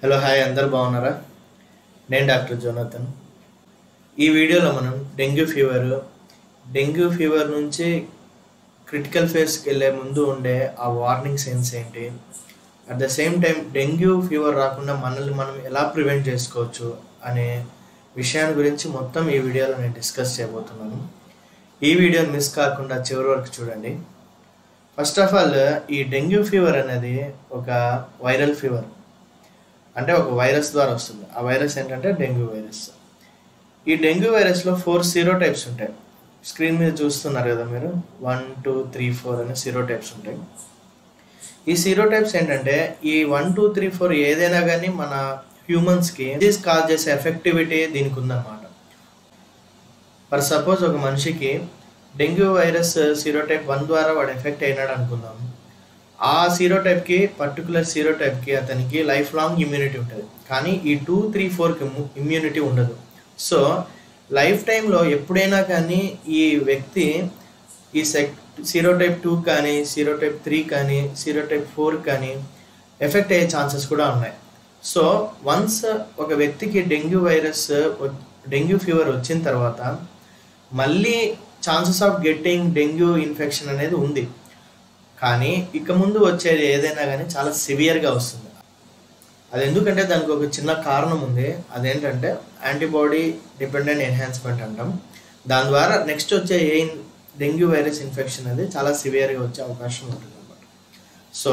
hello hi అందరు బాగున్నారా నేను డాక్టర్ జోనాథన్ ఈ వీడియోలో మనం డెంగ్యూ ఫీవర్ డెంగ్యూ ఫీవర్ నుంచి క్రిటికల్ ఫేస్కి వెళ్ళే ముందు ఉండే ఆ వార్నింగ్ సైన్స్ ఏంటి at the same time dengue fever రాకుండా మనల్ని మనం ఎలా ప్రివెంట్ చేసుకోవచ్చు అనే విషయాన్ని గురించి మొత్తం ఈ వీడియోలో నేను డిస్కస్ చేయబోతున్నాను ఈ వీడియోని మిస్ కాకుండా చివరి వరకు చూడండి ఫస్ట్ ఆఫ్ ఆల్ ఈ డెంగ్యూ ఫీవర్ అనేది ఒక వైరల్ ఫీవర్ అంటే ఒక వైరస్ ద్వారా వస్తుంది ఆ వైరస్ ఏంటంటే డెంగ్యూ వైరస్ ఈ డెంగ్యూ వైరస్లో ఫోర్ సీరో టైప్స్ ఉంటాయి స్క్రీన్ మీద చూస్తున్నారు కదా మీరు వన్ టూ త్రీ ఫోర్ అనే సీరో టైప్స్ ఉంటాయి ఈ సీరో టైప్స్ ఏంటంటే ఈ వన్ టూ త్రీ ఫోర్ ఏదైనా కానీ మన హ్యూమన్స్కి డిసీజ్ కాజ్ చేసే ఎఫెక్టివిటీ దీనికి ఉందన్నమాట ఫర్ సపోజ్ ఒక మనిషికి dengue virus serotype one ద్వారా వాడు ఎఫెక్ట్ అయినాడు అనుకుందాం ఆ సీరో టైప్కి పర్టికులర్ సీరో టైప్కి అతనికి లైఫ్ లాంగ్ ఇమ్యూనిటీ ఉంటుంది కానీ ఈ టూ త్రీ ఫోర్కి ఇమ్యూనిటీ ఉండదు సో లైఫ్ టైంలో ఎప్పుడైనా కానీ ఈ వ్యక్తి ఈ సెక్ సీరో టైప్ టూ కానీ సీరో టైప్ త్రీ కానీ సీరో టైప్ ఫోర్ కానీ ఎఫెక్ట్ అయ్యే ఛాన్సెస్ కూడా ఉన్నాయి సో వన్స్ ఒక వ్యక్తికి డెంగ్యూ వైరస్ డెంగ్యూ ఫీవర్ వచ్చిన తర్వాత మళ్ళీ chances of getting dengue infection అనేది ఉంది కానీ ఇక ముందు వచ్చేది ఏదైనా కానీ చాలా సివియర్గా వస్తుంది అది ఎందుకంటే దానికి ఒక చిన్న కారణం ఉంది అదేంటంటే యాంటీబాడీ డిపెండెంట్ ఎన్హాన్స్మెంట్ అంటాం దాని ద్వారా నెక్స్ట్ వచ్చే ఏ డెంగ్యూ వైరస్ ఇన్ఫెక్షన్ అనేది చాలా సివియర్గా వచ్చే అవకాశం ఉంటుంది అనమాట సో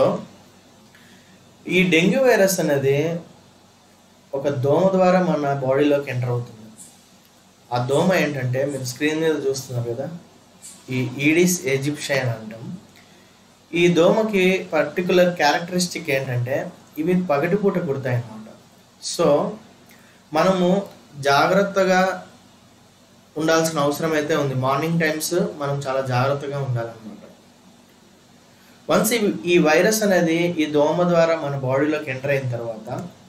ఈ డెంగ్యూ వైరస్ అనేది ఒక దోమ ద్వారా మన బాడీలోకి ఎంటర్ అవుతుంది ఆ దోమ ఏంటంటే మీరు స్క్రీన్ మీద చూస్తున్నారు కదా ఈ ఈడిస్ ఎజిప్షియన్ అంటాం ఈ దోమకి పర్టికులర్ క్యారెక్టరిస్టిక్ ఏంటంటే ఇవి పగటిపూట కుడతాయి అన్నమాట సో మనము జాగ్రత్తగా ఉండాల్సిన అవసరం అయితే ఉంది మార్నింగ్ టైమ్స్ మనం చాలా జాగ్రత్తగా ఉండాలన్నమాట వన్స్ ఈ వైరస్ అనేది ఈ దోమ ద్వారా మన బాడీలోకి ఎంటర్ అయిన తర్వాత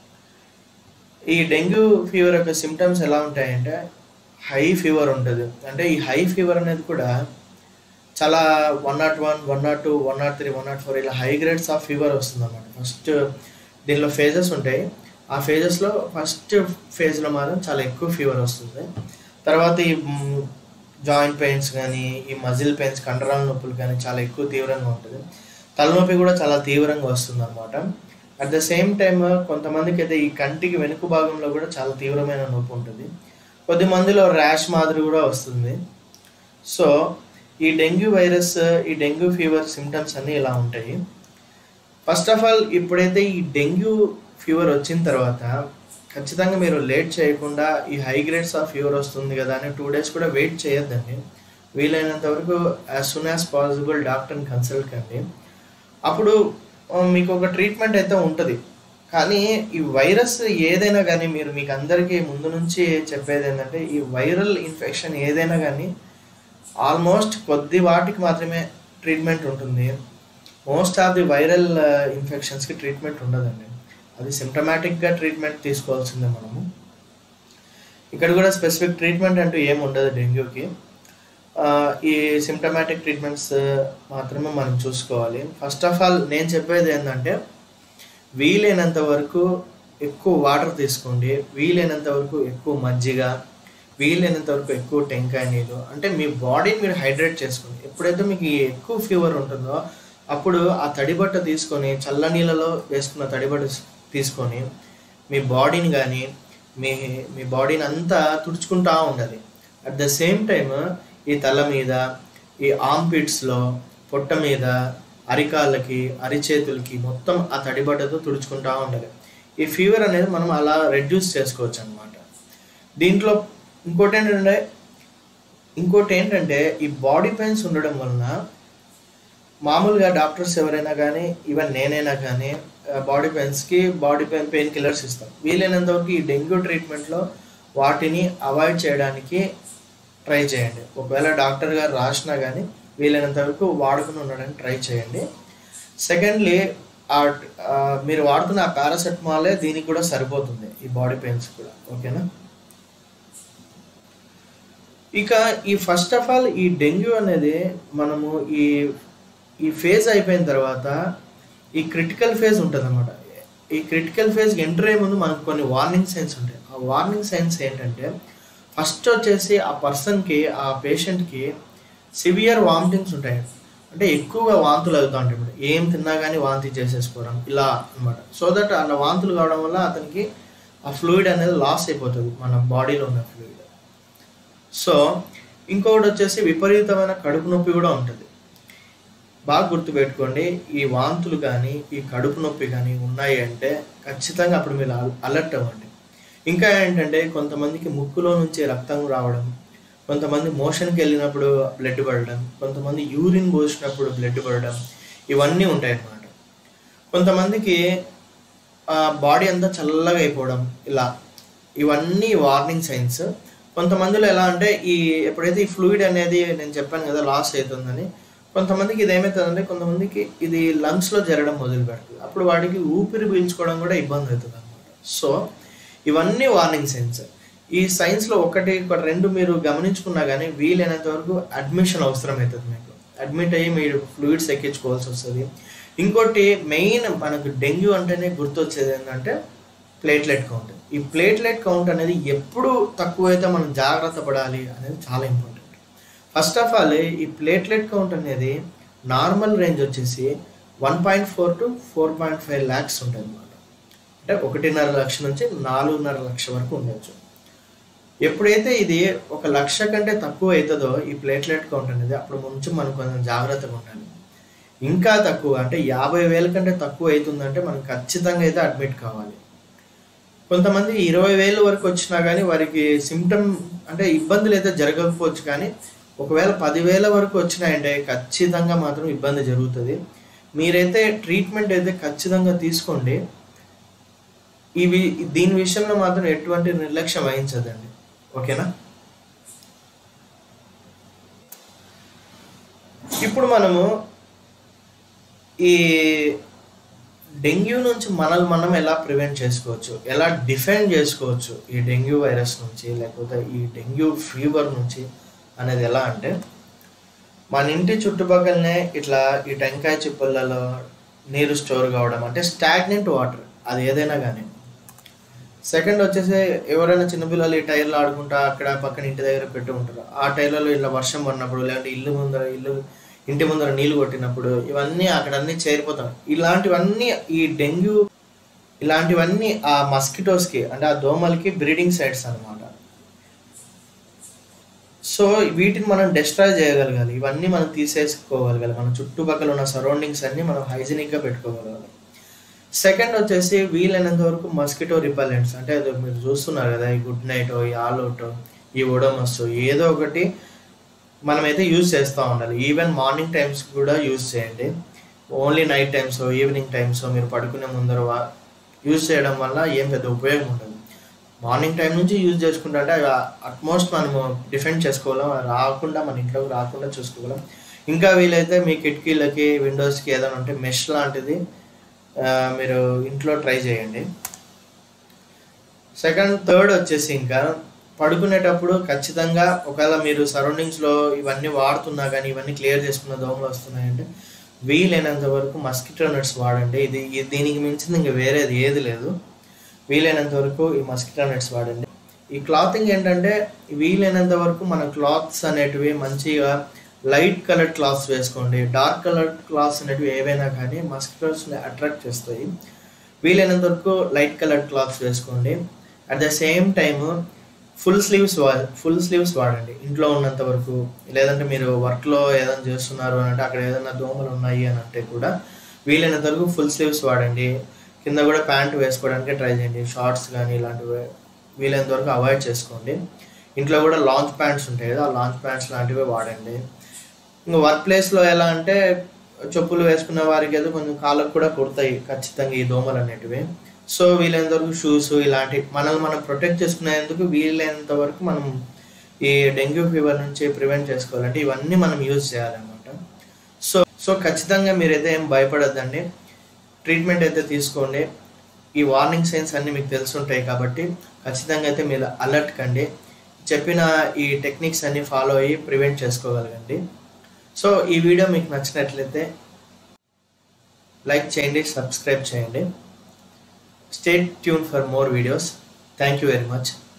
ఈ డెంగ్యూ ఫీవర్ యొక్క సిమ్టమ్స్ ఎలా ఉంటాయంటే హై ఫీవర్ ఉంటుంది అంటే ఈ హై ఫీవర్ అనేది కూడా చాలా one nought one one nought two one nought three one nought four ఇలా హై గ్రేడ్స్ ఆఫ్ ఫీవర్ వస్తుంది అన్నమాట ఫస్ట్ దీనిలో ఫేజెస్ ఉంటాయి ఆ ఫేజెస్లో ఫస్ట్ ఫేజ్లో మాత్రం చాలా ఎక్కువ ఫీవర్ వస్తుంది తర్వాత ఈ జాయింట్ పెయిన్స్ కానీ ఈ మజిల్ పెయిన్స్ కండరాల నొప్పులు కానీ చాలా ఎక్కువ తీవ్రంగా ఉంటుంది తలనొప్పి కూడా చాలా తీవ్రంగా వస్తుంది అనమాట అట్ ద సేమ్ టైం కొంతమందికి అయితే ఈ కంటికి వెనుక భాగంలో కూడా చాలా తీవ్రమైన నొప్పి ఉంటుంది కొద్ది మందిలో ర్యాష్ మాదిరి కూడా వస్తుంది సో ఈ డెంగ్యూ వైరస్ ఈ డెంగ్యూ ఫీవర్ సిమ్టమ్స్ అన్నీ ఇలా ఉంటాయి ఫస్ట్ ఆఫ్ ఆల్ ఇప్పుడైతే ఈ డెంగ్యూ ఫీవర్ వచ్చిన తర్వాత ఖచ్చితంగా మీరు లేట్ చేయకుండా ఈ హై గ్రేడ్స్ ఆఫ్ ఫీవర్ వస్తుంది కదా అని టూ డేస్ కూడా వెయిట్ చేయొద్దండి వీలైనంత వరకు యాజ్ సూన్ యాజ్ పాసిబుల్ డాక్టర్ని కన్సల్ట్ కండి అప్పుడు మీకు ఒక ట్రీట్మెంట్ అయితే ఉంటుంది కానీ ఈ వైరస్ ఏదైనా కానీ మీరు మీకు అందరికీ ముందు నుంచి చెప్పేది ఏంటంటే ఈ వైరల్ ఇన్ఫెక్షన్ ఏదైనా కానీ ఆల్మోస్ట్ కొద్ది వాటికి మాత్రమే ట్రీట్మెంట్ ఉంటుంది మోస్ట్ ఆఫ్ ది వైరల్ ఇన్ఫెక్షన్స్కి ట్రీట్మెంట్ ఉండదండి అది సిమ్టమాటిక్గా ట్రీట్మెంట్ తీసుకోవాల్సిందే మనము ఇక్కడ కూడా స్పెసిఫిక్ ట్రీట్మెంట్ అంటూ ఏమి ఉండదు డెంగ్యూకి ఈ సిమ్టమాటిక్ ట్రీట్మెంట్స్ మాత్రమే మనం చూసుకోవాలి ఫస్ట్ ఆఫ్ ఆల్ నేను చెప్పేది ఏంటంటే వీలైనంత వరకు ఎక్కువ వాటర్ తీసుకోండి వీలైనంత వరకు ఎక్కువ మజ్జిగ వీలైనంత వరకు ఎక్కువ టెంకాయ నీళ్ళు అంటే మీ బాడీని మీరు హైడ్రేట్ చేసుకోండి ఎప్పుడైతే మీకు ఎక్కువ ఫీవర్ ఉంటుందో అప్పుడు ఆ తడిబట్ట తీసుకొని చల్ల నీళ్ళలో వేసుకున్న తడిబట్ట తీసుకొని మీ బాడీని కానీ మీ మీ బాడీని అంతా తుడుచుకుంటా ఉండాలి అట్ ద సేమ్ టైం ఈ తల మీద ఈ ఆమ్ పిట్స్లో పొట్ట మీద అరికాళ్ళకి అరిచేతులకి మొత్తం ఆ తడిబట్టతో తుడుచుకుంటా ఉండాలి ఈ ఫీవర్ అనేది మనం అలా రెడ్యూస్ చేసుకోవచ్చు అనమాట దీంట్లో ఇంకోటి ఏంటంటే ఇంకోటి ఏంటంటే ఈ బాడీ పెయిన్స్ ఉండడం వలన మామూలుగా డాక్టర్స్ ఎవరైనా కానీ ఈవెన్ నేనైనా కానీ బాడీ పెయిన్స్కి బాడీ పెయిన్ పెయిన్ కిల్లర్స్ ఇస్తాం వీలైనంత వరకు ఈ డెంగ్యూ ట్రీట్మెంట్లో వాటిని అవాయిడ్ చేయడానికి ట్రై చేయండి ఒకవేళ డాక్టర్ గారు రాసినా కానీ వీలైనంత వరకు వాడుకుని ఉండడానికి ట్రై చేయండి సెకండ్లీ మీరు వాడుతున్న ఆ పారాసెటమాలే దీనికి కూడా సరిపోతుంది ఈ బాడీ పెయిన్స్ కూడా ఓకేనా ఇక ఈ ఫస్ట్ ఆఫ్ ఆల్ ఈ డెంగ్యూ అనేది మనము ఈ ఈ ఫేజ్ అయిపోయిన తర్వాత ఈ క్రిటికల్ ఫేజ్ ఉంటుంది అనమాట ఈ క్రిటికల్ ఫేజ్కి ఎంటర్ అయ్యే ముందు మనకు కొన్ని వార్నింగ్ సైన్స్ ఉంటాయి ఆ వార్నింగ్ సైన్స్ ఏంటంటే ఫస్ట్ వచ్చేసి ఆ పర్సన్కి ఆ పేషెంట్కి సివియర్ వామిటింగ్స్ ఉంటాయి అంటే ఎక్కువగా వాంతులు అవుతూ ఉంటాయి ఇప్పుడు ఏం తిన్నా కానీ వాంతి చేసేసుకోవడం ఇలా అనమాట సో దట్ అలా వాంతులు కావడం వల్ల అతనికి ఆ ఫ్లూయిడ్ అనేది లాస్ అయిపోతుంది మన బాడీలో ఉన్న ఫ్లూయిడ్ సో ఇంకొకటి వచ్చేసి విపరీతమైన కడుపు నొప్పి కూడా ఉంటుంది బాగా గుర్తుపెట్టుకోండి ఈ వాంతులు కానీ ఈ కడుపు నొప్పి కానీ ఉన్నాయి అంటే ఖచ్చితంగా అప్పుడు మీరు అలర్ట్ అవ్వండి ఇంకా ఏంటంటే కొంతమందికి ముక్కులో నుంచి రక్తం రావడం కొంతమంది మోషన్కి వెళ్ళినప్పుడు బ్లడ్ పడడం కొంతమంది యూరిన్ పోసినప్పుడు బ్లడ్ పడడం ఇవన్నీ ఉంటాయి అన్నమాట కొంతమందికి బాడీ అంతా చల్లగా అయిపోవడం ఇలా ఇవన్నీ వార్నింగ్ సైన్స్ కొంతమందిలో ఎలా అంటే ఈ ఎప్పుడైతే ఈ ఫ్లూయిడ్ అనేది నేను చెప్పాను కదా లాస్ అవుతుందని కొంతమందికి ఇది ఏమవుతుందంటే కొంతమందికి ఇది లంగ్స్లో జరగడం మొదలు పెడుతుంది అప్పుడు వాడికి ఊపిరి పీల్చుకోవడం కూడా ఇబ్బంది అవుతుంది అనమాట సో ఇవన్నీ వార్నింగ్ సైన్స్ ఈ సైన్స్లో ఒకటి ఒక రెండు మీరు గమనించుకున్నా కానీ వీలైనంత వరకు అడ్మిషన్ అవసరం అవుతుంది మీకు అడ్మిట్ అయ్యి మీరు ఫ్లూయిడ్స్ ఎక్కించుకోవాల్సి వస్తుంది ఇంకోటి మెయిన్ మనకు డెంగ్యూ అంటేనే గుర్తొచ్చేది ఏంటంటే ప్లేట్లెట్ కౌంట్ ఈ ప్లేట్లెట్ కౌంట్ అనేది ఎప్పుడు తక్కువైతే మనం జాగ్రత్త పడాలి అనేది చాలా ఇంపార్టెంట్ ఫస్ట్ ఆఫ్ ఆల్ ఈ ప్లేట్లెట్ కౌంట్ అనేది నార్మల్ రేంజ్ వచ్చేసి one point four to four point five lakhs ఉంటుంది అనమాట అంటే ఒకటిన్నర లక్ష నుంచి నాలుగున్నర లక్ష వరకు ఉండొచ్చు ఎప్పుడైతే ఇది ఒక లక్ష కంటే తక్కువ అవుతుందో ఈ ప్లేట్లెట్ కౌంట్ అనేది అప్పుడు నుంచి మనం కొంచెం జాగ్రత్తగా ఉండాలి ఇంకా తక్కువ అంటే యాభై వేల కంటే తక్కువ అవుతుందంటే మనం ఖచ్చితంగా అయితే అడ్మిట్ కావాలి కొంతమంది ఇరవై వేల వరకు వచ్చినా కానీ వారికి సిమ్టమ్ అంటే ఇబ్బందులు అయితే జరగకపోవచ్చు కానీ ఒకవేళ పదివేల వరకు వచ్చినాయంటే ఖచ్చితంగా మాత్రం ఇబ్బంది జరుగుతుంది మీరైతే ట్రీట్మెంట్ అయితే ఖచ్చితంగా తీసుకోండి ఇవి దీని విషయంలో మాత్రం ఎటువంటి నిర్లక్ష్యం వహించదండి ఓకేనా ఇప్పుడు మనము ఈ డెంగ్యూ నుంచి మనల్ని మనం ఎలా ప్రివెంట్ చేసుకోవచ్చు ఎలా డిఫెండ్ చేసుకోవచ్చు ఈ డెంగ్యూ వైరస్ నుంచి లేకపోతే ఈ డెంగ్యూ ఫీవర్ నుంచి అనేది ఎలా అంటే మన ఇంటి చుట్టుపక్కలనే ఇట్లా ఈ టెంకాయ చిప్పలలో నీరు స్టోర్ కావడం అంటే స్టాగ్నెంట్ వాటర్ అది ఏదైనా కానీ సెకండ్ వచ్చేసి ఎవరైనా చిన్నపిల్లలు ఈ టైర్లు ఆడుకుంటా అక్కడ పక్కన ఇంటి దగ్గర పెట్టి ఉంటారు ఆ టైర్లలో ఇలా వర్షం పడినప్పుడు లేదంటే ఇల్లు ముందర ఇల్లు ఇంటి ముందర నీళ్లు కొట్టినప్పుడు ఇవన్నీ అక్కడ అన్ని చేరిపోతాం ఇలాంటివన్నీ ఈ డెంగ్యూ ఇలాంటివన్నీ ఆ మస్కిటోస్కి అంటే ఆ దోమలకి బ్రీడింగ్ సైట్స్ అనమాట సో వీటిని మనం డిస్ట్రాయ్ చేయగలగాలి ఇవన్నీ మనం తీసేసుకోగలగాలి మన చుట్టుపక్కల ఉన్న సరౌండింగ్స్ అన్ని మనం హైజీనిక్గా పెట్టుకోగలగాలి సెకండ్ వచ్చేసి వీలైనంత వరకు మస్కిటో రిపల్లెంట్స్ అంటే అది మీరు చూస్తున్నారు కదా ఈ గుడ్ నైట్ ఈ ఆల్ అవుట్ ఈ ఒడోమస్ ఏదో ఒకటి మనమైతే యూజ్ చేస్తూ ఉండాలి ఈవెన్ మార్నింగ్ టైమ్స్ కూడా యూజ్ చేయండి only night times evening times మీరు పడుకునే ముందర యూజ్ చేయడం వల్ల ఏం పెద్ద ఉపయోగం ఉండదు మార్నింగ్ టైం నుంచి యూజ్ చేసుకుంటే అంటే అట్మోస్ట్ మనము డిఫెండ్ చేసుకోగలం రాకుండా మన ఇంట్లోకి రాకుండా చూసుకోగలం ఇంకా వీలైతే మీ కిటికీలకి విండోస్కి ఏదైనా ఉంటే మెష్ లాంటిది మీరు ఇంట్లో ట్రై చేయండి సెకండ్ థర్డ్ వచ్చేసి ఇంకా పడుకునేటప్పుడు ఖచ్చితంగా ఒకవేళ మీరు సరౌండింగ్స్లో ఇవన్నీ వాడుతున్నా కానీ ఇవన్నీ క్లియర్ చేసుకున్న దోమలు వస్తున్నాయంటే వీలైనంత వరకు మస్కిటో నెట్స్ వాడండి ఇది ఇది- దీనికి మించింది ఇంకా వేరేది ఏది లేదు వీలైనంత వరకు ఈ మస్కిటో నెట్స్ వాడండి ఈ క్లాతింగ్ ఏంటంటే వీలైనంత వరకు మన క్లాత్స్ అనేటివి మంచిగా లైట్ కలర్ క్లాత్స్ వేసుకోండి డార్క్ కలర్ క్లాత్స్ అనేటివి ఏవైనా కానీ మస్కిటోస్ని అట్రాక్ట్ చేస్తాయి వీలైనంత వరకు లైట్ కలర్ క్లాత్స్ వేసుకోండి at the same time full sleeves వా ఫుల్ స్లీవ్స్ వాడండి ఇంట్లో ఉన్నంత వరకు లేదంటే మీరు వర్క్లో ఏదైనా చేస్తున్నారు అని అంటే అక్కడ ఏదైనా దోమలు ఉన్నాయి అని అంటే కూడా వీలైనంత వరకు ఫుల్ స్లీవ్స్ వాడండి కింద కూడా ప్యాంట్ వేసుకోవడానికి ట్రై చేయండి షార్ట్స్ కానీ ఇలాంటివి వీలైనంత వరకు అవాయిడ్ చేసుకోండి ఇంట్లో కూడా లాంచ్ ప్యాంట్స్ ఉంటాయి కదా ఆ లాంచ్ ప్యాంట్స్ లాంటివి వాడండి ఇంకా వర్క్ ప్లేస్లో ఎలా అంటే చెప్పులు వేసుకున్న వారికి అయితే కొంచెం కాళ్ళకు కూడా కుడతాయి ఖచ్చితంగా ఈ దోమలు అనేటివి సో వీలైనంత వరకు షూస్ ఇలాంటి మనల్ని మనం ప్రొటెక్ట్ చేసుకునేందుకు వీలైనంత వరకు మనం ఈ డెంగ్యూ ఫీవర్ నుంచి ప్రివెంట్ చేసుకోవాలంటే ఇవన్నీ మనం యూజ్ చేయాలన్నమాట సో సో ఖచ్చితంగా మీరైతే ఏం భయపడద్దండి ట్రీట్మెంట్ అయితే తీసుకోండి ఈ వార్నింగ్ సైన్స్ అన్నీ మీకు తెలుసుంటాయి కాబట్టి ఖచ్చితంగా అయితే మీరు అలర్ట్ కండి చెప్పిన ఈ టెక్నిక్స్ అన్ని ఫాలో అయ్యి ప్రివెంట్ చేసుకోగలగండి సో ఈ వీడియో మీకు నచ్చినట్లయితే లైక్ చేయండి సబ్స్క్రైబ్ చేయండి stay tune for more videos thank you very much